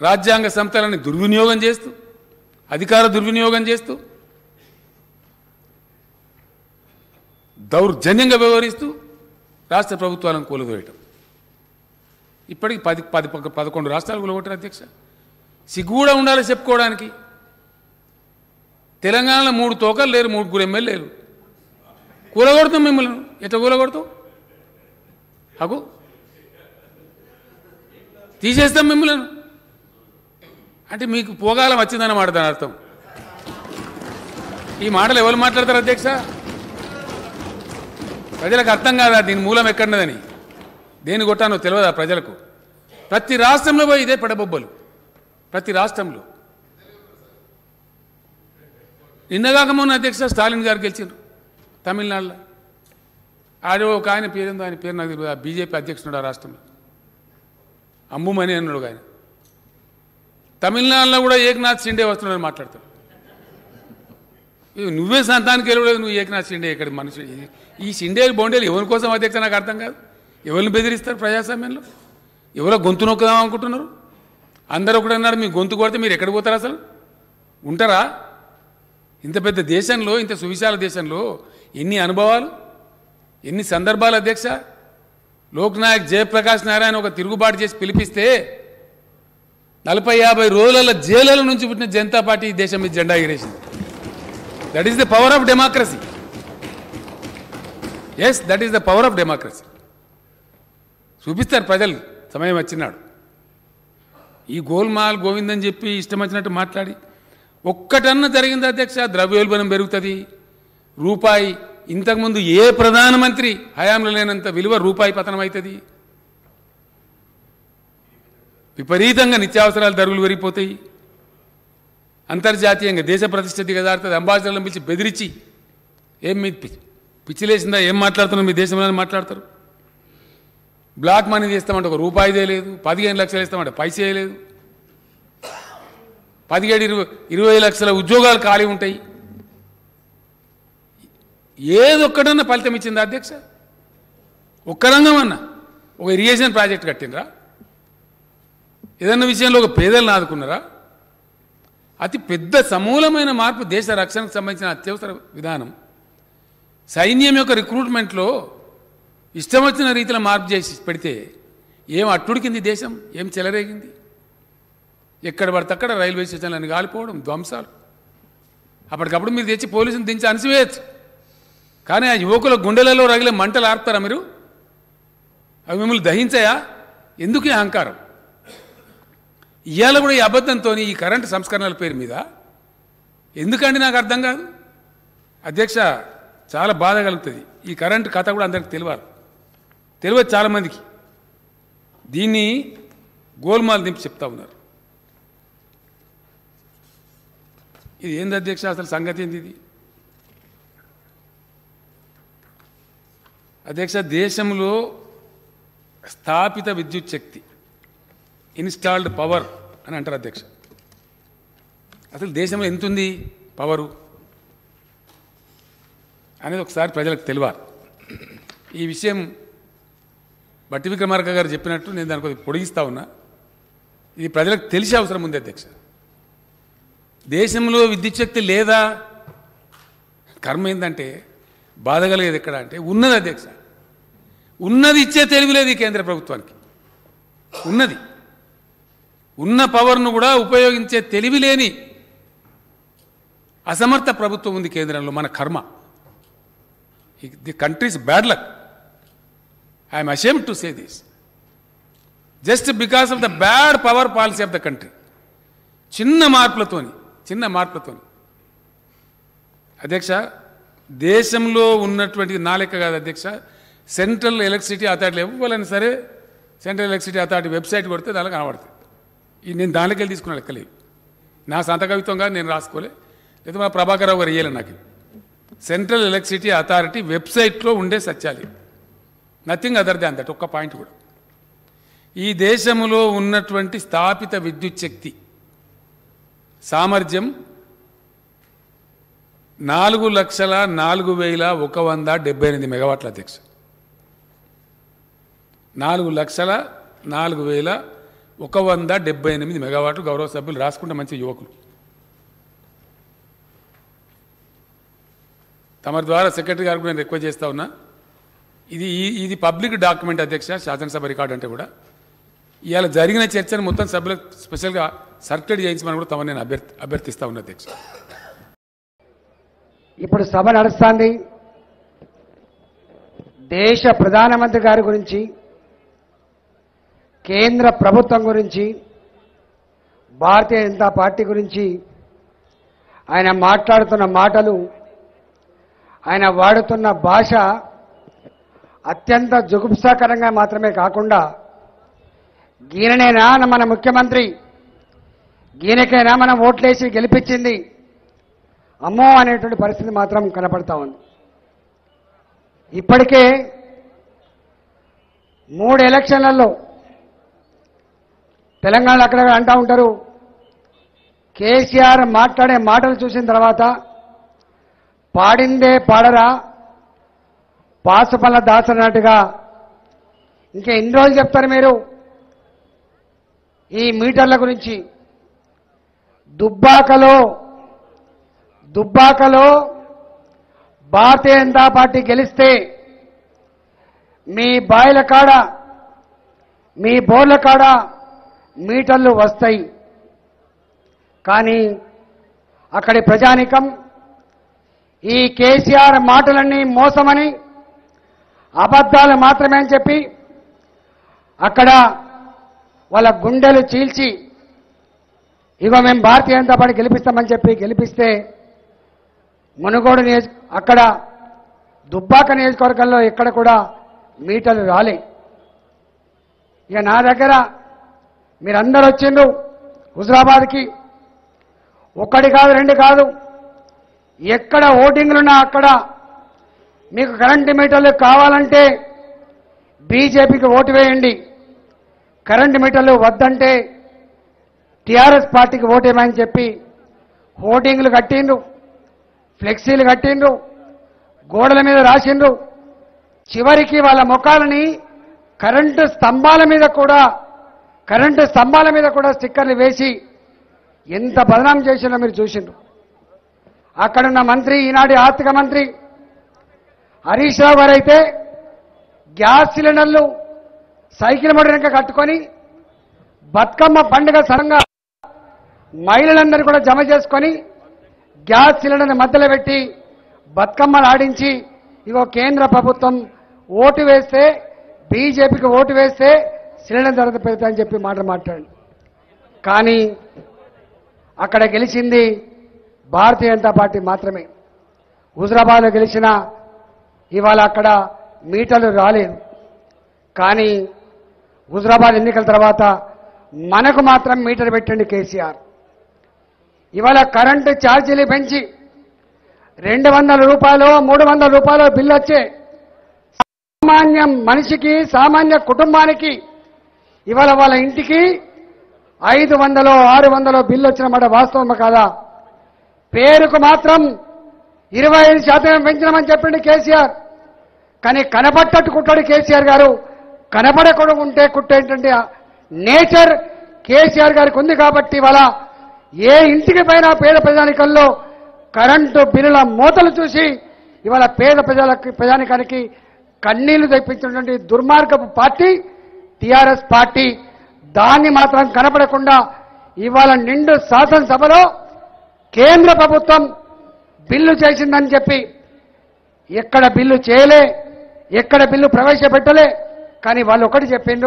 రాజ్యాంగ సంస్థలని దుర్వినియోగం చేస్తూ అధికార దుర్వినియోగం చేస్తూ దౌర్జన్యంగా వ్యవహరిస్తూ రాష్ట్ర ప్రభుత్వాలను కూలదోయటం ఇప్పటికి పది పది పక్క- పదకొండు రాష్ట్రాలు కూలగొట్టారు అధ్యక్ష సిగ్గు కూడా ఉండాలి చెప్పుకోవడానికి తెలంగాణలో మూడు తోకలు లేరు మూడుగురు ఎమ్మెల్యేలు కూలగొడతాం మిమ్మల్ని ఎట్లా కూలగొడతాం అగు తీసేస్తాం మిమ్మల్ని అంటే మీకు పోగాలం వచ్చిందన్నమాట దాని అర్థం ఈ మాటలు ఎవరు మాట్లాడతారు అధ్యక్ష ప్రజలకు అర్థం కాదా దీని మూలం ఎక్కడున్నదని దేని కొట్టానో తెలియదా ప్రజలకు ప్రతి రాష్ట్రంలో పోయి ఇదే పెడబొబ్బలు ప్రతి రాష్ట్రంలో నిన్నగాక మొన్న అధ్యక్ష స్టాలిన్ గారు గెలిచారు తమిళనాడులో ఆడే ఒక ఆయన పేరుందో ఆయన పేరు నాకు తెలియదు బీజేపీ అధ్యక్షుడు ఆ రాష్ట్రంలో అంబుమని అన్నాడు ఒక ఆయన తమిళనాడులో కూడా ఏకనాథ్ షిండే వస్తున్నాడని మాట్లాడతాడు ఇవి నువ్వే సంతానికి వెళ్ళలేదు నువ్వు ఏకనాథ్ షిండే ఇక్కడ మనిషి ఈ- ఈ షిండేలు బొండేలు ఎవరి కోసం అధ్యక్ష నాకు అర్థం కాదు ఎవరిని బెదిరిస్తారు ప్రజాస్వామ్యంలో ఎవరో గొంతు నొక్కుదాం అనుకుంటున్నారు అందరూ ఒకటి అన్నారు మీ గొంతు కొడితే మీరు ఎక్కడ పోతారు అసలు ఉంటారా ఇంత పెద్ద దేశంలో ఇంత సువిశాల దేశంలో ఎన్ని అనుభవాలు ఎన్ని సందర్భాలు అధ్యక్ష లోక్నాయక్ జయప్రకాష్ నారాయణ ఒక తిరుగుబాటు చేసి పిలిపిస్తే నలభై యాభై రోజుల జైలుల నుంచి పుట్టిన జనతా పార్టీ ఈ దేశం మీద జెండా ఎగిరేసింది that is the power of democracy yes that is the power of democracy చూపిస్తారు ప్రజలు సమయం వచ్చినాడు ఈ గోల్మాల్ గోవింద్ అని చెప్పి ఇష్టం వచ్చినట్టు మాట్లాడి ఒక్కటన్నా జరిగింది అధ్యక్ష ద్రవ్యోల్బణం పెరుగుతుంది రూపాయి ఇంతకుముందు ఏ ప్రధానమంత్రి హయాంలో లేనంత విలువ రూపాయి పతనం అవుతుంది విపరీతంగా నిత్యావసరాల ధరలు పెరిగిపోతాయి అంతర్జాతీయంగా దేశ ప్రతిష్ట దిగజారుతుంది అంబాసిడర్లను పిలిచి బెదిరించి ఏం మీ పిచ్చి పిచ్చిలేసిందా ఏం మాట్లాడుతున్నారు మీ దేశంలో మాట్లాడతారు బ్లాక్ మనీ తీస్తామంటే ఒక రూపాయిదే లేదు పదిహేను లక్షలు ఇస్తామంటే పైసే లేదు పదిహేడు ఇరవై ఇరవై లక్షల ఉద్యోగాలు ఖాళీ ఉంటాయి ఏదొక్కడన్నా ఫలితం ఇచ్చిందా అధ్యక్ష ఒక్క రంగం అన్నా ఒక ఇరిగేషన్ ప్రాజెక్ట్ కట్టినరా ఏదన్నా విషయంలో ఒక పేదలను ఆదుకున్నారా అతి పెద్ద సమూలమైన మార్పు దేశ రక్షణకు సంబంధించిన అత్యవసర విధానం సైన్యం యొక్క రిక్రూట్మెంట్లో ఇష్టం వచ్చిన రీతిలో మార్పు చేసి పెడితే ఏం అట్టుడికింది దేశం ఏం చెలరేగింది ఎక్కడ పడితే అక్కడ రైల్వే స్టేషన్లను కాలిపోవడం ధ్వంసాలు అప్పటికప్పుడు మీరు తెచ్చి పోలీసుని దించి అణిసివేయచ్చు కానీ ఆ యువకుల గుండెలలో రగిలే మంటలు ఆర్పుతారా మీరు అవి మిమ్మల్ని దహించాయా ఎందుకు ఈ అహంకారం ఇవాళ కూడా ఈ అబద్ధంతో ఈ కరెంటు సంస్కరణల పేరు మీద ఎందుకండి నాకు అర్థం కాదు అధ్యక్ష చాలా బాధ కలుగుతుంది ఈ కరెంటు కథ కూడా అందరికి తెలియాలి తెలియదు చాలామందికి దీన్ని గోల్మాల్ దింపి చెప్తా ఉన్నారు ఇది ఏంది అధ్యక్ష అసలు సంగతి ఏంది ఇది అధ్యక్ష దేశంలో స్థాపిత విద్యుత్ శక్తి ఇన్స్టాల్డ్ పవర్ అని అంటారు అధ్యక్ష అసలు దేశంలో ఎంత ఉంది పవరు అనేది ఒకసారి ప్రజలకు తెలియాలి ఈ విషయం బట్టి విక్రమార్క గారు చెప్పినట్టు నేను దాని కొద్దిగా పొడిగిస్తా ఉన్నా ఇది ప్రజలకు తెలిసే అవసరం ఉంది అధ్యక్ష దేశంలో విద్యుత్ శక్తి లేదా కర్మ ఏంటంటే బాధ కలిగేది ఎక్కడ అంటే ఉన్నది అధ్యక్ష ఉన్నది ఇచ్చే తెలివి లేదు ఈ కేంద్ర ప్రభుత్వానికి ఉన్నది ఉన్న పవర్ను కూడా ఉపయోగించే తెలివి లేని అసమర్థ ప్రభుత్వం ఉంది కేంద్రంలో మన కర్మ the country's bad luck I'm ashamed to say this just because of the bad power policy of the country చిన్న మార్పులతోని చిన్న మార్పులతోని అధ్యక్ష దేశంలో ఉన్నటువంటి నా లెక్క కాదు అధ్యక్ష సెంట్రల్ ఎలక్ట్రిసిటీ అథారిటీ ఇవ్వాలని సరే సెంట్రల్ ఎలక్ట్రిసిటీ అథారిటీ వెబ్సైట్ కొడితే దానిలో కనబడుతుంది ఈ నేను దానిలోకి వెళ్ళి తీసుకున్న లెక్కలేవు నా సొంత కవిత్వం కాదు నేను రాసుకోలే లేదా మా ప్రభాకర్ రావు గారు ఇయ్యాలి నాకు ఇవి. సెంట్రల్ ఎలక్ట్రిసిటీ అథారిటీ వెబ్సైట్లో ఉండే సత్యాలు నథింగ్ అదర్ దాన్ దట్ ఒక్క పాయింట్ కూడా ఈ దేశంలో ఉన్నటువంటి స్థాపిత విద్యుత్ శక్తి సామర్థ్యం నాలుగు లక్షల నాలుగు వేల ఒక వంద డెబ్బై ఎనిమిది మెగావాట్ల అధ్యక్ష నాలుగు లక్షల నాలుగు వేల ఒక వంద డెబ్బై ఎనిమిది మెగావాట్లు గౌరవ సభ్యులు రాసుకుంటే మంచి యువకులు తమ ద్వారా సెక్రటరీ గారికి నేను రిక్వెస్ట్ చేస్తా ఉన్నా ఇది ఈ- ఇది పబ్లిక్ డాక్యుమెంట్ అధ్యక్ష శాసనసభ రికార్డు అంటే కూడా ఇవాళ జరిగిన చర్చను మొత్తం సభ్యులకు స్పెషల్గా సర్క్యులేట్ చేయించమని కూడా తమ నేను అభ్యర్థి అభ్యర్థిస్తా ఉన్నా అధ్యక్ష ఇప్పుడు సభ నడుస్తుంది దేశ ప్రధానమంత్రి గారి గురించి కేంద్ర ప్రభుత్వం గురించి భారతీయ జనతా పార్టీ గురించి ఆయన మాట్లాడుతున్న మాటలు ఆయన వాడుతున్న భాష అత్యంత జుగుప్సాకరంగా మాత్రమే కాకుండా గీననేనా మన ముఖ్యమంత్రి గీనకైనా మనం ఓట్లేసి గెలిపించింది అమ్మో అనేటువంటి పరిస్థితి మాత్రం కనపడతా ఉంది ఇప్పటికే మూడు ఎలక్షన్లలో తెలంగాణలో అక్కడ అంటూ ఉంటారు కేసీఆర్ మాట్లాడే మాటలు చూసిన తర్వాత పాడిందే పాడరా పాసుపల్ల దాసన్నట్టుగా ఇంకా ఎన్ని రోజులు చెప్తారు మీరు ఈ మీటర్ల గురించి దుబ్బాకలో దుబ్బాకలో భారతీయ జనతా పార్టీ గెలిస్తే మీ బాయిల కాడ మీ బోర్ల కాడ మీటర్లు వస్తాయి కానీ అక్కడి ప్రజానికం ఈ కేసీఆర్ మాటలన్నీ మోసమని అబద్ధాలు మాత్రమే అని చెప్పి అక్కడ వాళ్ళ గుండెలు చీల్చి ఇగో మేము భారతీయ జనతా పార్టీ గెలిపిస్తామని చెప్పి గెలిపిస్తే మునుగోడు నియోజక అక్కడ దుబ్బాక నియోజకవర్గంలో ఎక్కడ కూడా మీటర్లు రాలే ఇక నా దగ్గర మీరందరూ వచ్చిండ్రు హుజరాబాద్కి ఒక్కటి కాదు రెండు కాదు ఎక్కడ ఓటింగ్లున్నా అక్కడ మీకు కరెంటు మీటర్లు కావాలంటే బీజేపీకి ఓటు వేయండి కరెంటు మీటర్లు వద్దంటే టీఆర్ఎస్ పార్టీకి ఓటేమని చెప్పి హోర్డింగ్లు కట్టిండ్రు ఫ్లెక్సీలు కట్టిండ్రు గోడల మీద రాసిండ్రు చివరికి వాళ్ళ ముఖాలని కరెంటు స్తంభాల మీద కూడా కరెంటు స్తంభాల మీద కూడా స్టిక్కర్లు వేసి ఎంత బదనాం చేసిందో మీరు చూసిండ్రు అక్కడున్న మంత్రి ఈనాటి ఆర్థిక మంత్రి హరీష్ రావు గారు అయితే గ్యాస్ సిలిండర్లు సైకిల్ మోటార్ వెనక కట్టుకొని బతుకమ్మ పండుగ సరంగా మహిళలందరూ కూడా జమ చేసుకొని గ్యాస్ సిలిండర్ని మధ్యలో పెట్టి బతుకమ్మలు ఆడించి ఇగో కేంద్ర ప్రభుత్వం ఓటు వేస్తే బీజేపీకి ఓటు వేస్తే సిలిండర్ ధర పెడతాయని చెప్పి మాట మాట్లాడండి కానీ అక్కడ గెలిచింది భారతీయ జనతా పార్టీ మాత్రమే హుజరాబాద్లో గెలిచిన ఇవాళ అక్కడ మీటర్లు రాలేదు కానీ హుజరాబాద్ ఎన్నికల తర్వాత మనకు మాత్రం మీటర్ పెట్టండి కేసీఆర్ ఇవాళ కరెంటు ఛార్జీలు పెంచి రెండు వందల రూపాయలు మూడు వందల రూపాయలు బిల్లు వచ్చే సామాన్య మనిషికి సామాన్య కుటుంబానికి ఇవాళ వాళ్ళ ఇంటికి ఐదు వందలు ఆరు వందలు బిల్లు వచ్చిన మాట వాస్తవం కాదా పేరుకు మాత్రం ఇరవై ఐదు శాతం పెంచినామని చెప్పిండు కేసీఆర్ కానీ కనబట్టట్టు కుట్టాడు కేసీఆర్ గారు కనబడకుండా ఉంటే కుట్టేటువంటి నేచర్ కేసీఆర్ గారికి ఉంది కాబట్టి ఇవాళ ఏ ఇంటికి పైన పేద ప్రజానికల్లో కరెంటు బిల్లుల మూతలు చూసి ఇవాళ పేద ప్రజలకి ప్రజానికానికి కన్నీళ్లు తెప్పించినటువంటి దుర్మార్గపు పార్టీ టిఆర్ఎస్ పార్టీ దాన్ని మాత్రం కనపడకుండా ఇవాళ నిండు శాసనసభలో కేంద్ర ప్రభుత్వం బిల్లు చేసిందని చెప్పి ఎక్కడ బిల్లు చేయలే ఎక్కడ బిల్లు ప్రవేశపెట్టలే కానీ వాళ్ళు ఒకటి చెప్పిండ్రు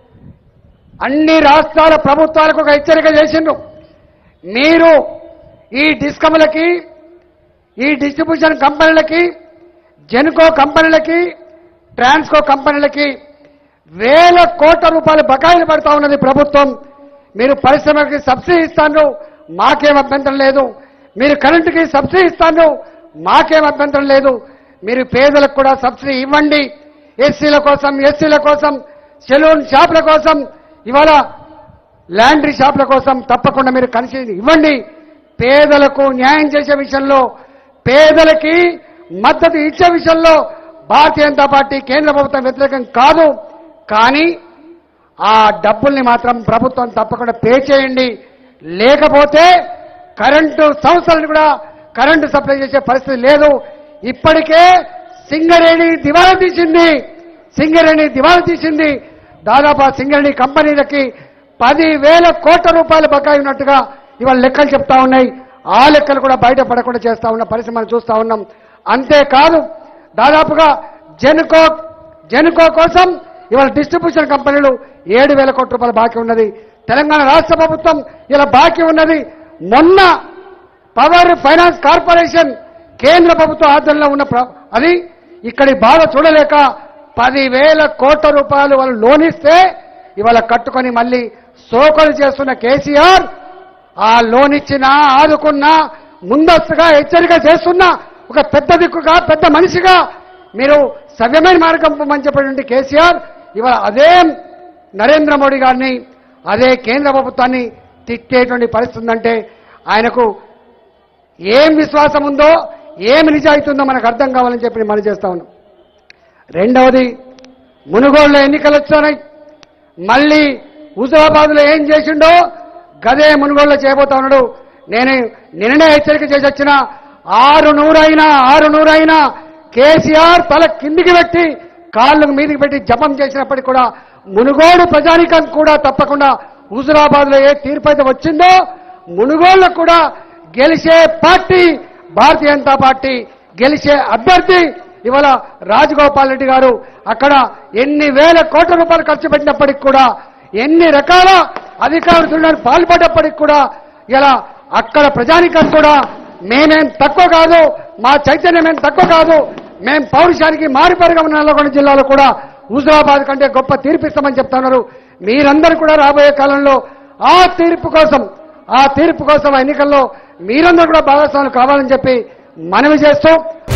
అన్ని రాష్ట్రాల ప్రభుత్వాలకు ఒక హెచ్చరిక చేసిండ్రు మీరు ఈ డిస్కమ్లకి ఈ డిస్ట్రిబ్యూషన్ కంపెనీలకి జెన్కో కంపెనీలకి ట్రాన్స్కో కంపెనీలకి వేల కోట్ల రూపాయల బకాయిలు పడతా ఉన్నది ప్రభుత్వం మీరు పరిశ్రమకి సబ్సిడీ ఇస్తాను మాకేం అభ్యంతరం లేదు మీరు కరెంటుకి సబ్సిడీ ఇస్తాను మాకేం అభ్యంతరం లేదు మీరు పేదలకు కూడా సబ్సిడీ ఇవ్వండి ఎస్సీల కోసం ఎస్సీల కోసం సెలూన్ షాపుల కోసం ఇవాళ ల్యాండ్రీ షాపుల కోసం తప్పకుండా మీరు కన్సిడర్ ఇవ్వండి పేదలకు న్యాయం చేసే విషయంలో పేదలకి మద్దతు ఇచ్చే విషయంలో భారతీయ జనతా పార్టీ కేంద్ర ప్రభుత్వం వ్యతిరేకం కాదు కానీ ఆ డబ్బుల్ని మాత్రం ప్రభుత్వం తప్పకుండా పే చేయండి లేకపోతే కరెంటు సంస్థలను కూడా కరెంటు సప్లై చేసే పరిస్థితి లేదు ఇప్పటికే సింగరేణి దివాలా తీసింది సింగరేణి దివాలా తీసింది దాదాపు ఆ సింగరేణి కంపెనీలకి పదివేల కోట్ల రూపాయలు బకాయి ఉన్నట్టుగా ఇవాళ లెక్కలు చెప్తా ఉన్నాయి ఆ లెక్కలు కూడా బయటపడకుండా చేస్తా ఉన్న పరిస్థితి మనం చూస్తా ఉన్నాం అంతేకాదు దాదాపుగా జెన్కో జెన్కో కోసం ఇవాళ డిస్ట్రిబ్యూషన్ కంపెనీలు ఏడు వేల కోట్ల రూపాయలు బాకీ ఉన్నది తెలంగాణ రాష్ట్ర ప్రభుత్వం ఇలా బాకీ ఉన్నది మొన్న పవర్ ఫైనాన్స్ కార్పొరేషన్ కేంద్ర ప్రభుత్వ ఆధ్వర్యంలో ఉన్న ప్ర- అది ఇక్కడి బాధ చూడలేక పదివేల కోట్ల రూపాయలు వాళ్ళు లోన్ ఇస్తే ఇవాళ కట్టుకొని మళ్ళీ సోకలు చేస్తున్న కేసీఆర్ ఆ లోన్ ఇచ్చినా ఆదుకున్నా ముందస్తుగా హెచ్చరిక చేస్తున్నా ఒక పెద్ద దిక్కుగా పెద్ద మనిషిగా మీరు సవ్యమైన మార్గం పొమ్మని చెప్పినటువంటి కేసీఆర్ ఇవాళ అదే నరేంద్ర మోడీ గారిని అదే కేంద్ర ప్రభుత్వాన్ని తిట్టేటువంటి పరిస్థితి ఉందంటే ఆయనకు ఏం విశ్వాసం ఉందో ఏం నిజాయితీ ఉందో మనకు అర్థం కావాలని చెప్పి నేను మనం చేస్తా ఉన్నాం రెండవది మునుగోడులో ఎన్నికలు వచ్చాయి మళ్ళీ హుజరాబాద్లో ఏం చేసిండో గదే మునుగోడులో చేయబోతా ఉన్నాడు నేను నిన్ననే హెచ్చరిక చేసి వచ్చిన ఆరు నూరైనా ఆరు నూరైనా కేసీఆర్ తల కిందికి పెట్టి కాళ్ళు మీదికి పెట్టి జపం చేసినప్పటికీ కూడా మునుగోడు ప్రజానికం కూడా తప్పకుండా హుజురాబాద్ లో ఏ తీర్పు అయితే వచ్చిందో మునుగోడులో కూడా గెలిచే పార్టీ భారతీయ జనతా పార్టీ గెలిచే అభ్యర్థి ఇవాళ రాజగోపాల్ రెడ్డి గారు అక్కడ ఎన్ని వేల కోట్ల రూపాయలు ఖర్చు పెట్టినప్పటికి కూడా ఎన్ని రకాల అధికారులు పాల్పడ్డప్పటికి కూడా ఇలా అక్కడ ప్రజానికం కూడా మేమేం తక్కువ కాదు మా చైతన్యం ఏం తక్కువ కాదు మేం పౌరుషానికి మారిపరిగా ఉన్న నల్లగొండ జిల్లాలో కూడా హుజరాబాద్ కంటే గొప్ప తీర్పు ఇస్తామని చెప్తున్నారు మీరందరూ కూడా రాబోయే కాలంలో ఆ తీర్పు కోసం ఆ తీర్పు కోసం ఆ ఎన్నికల్లో మీరందరూ కూడా భాగస్వాములు కావాలని చెప్పి మనవి చేస్తూ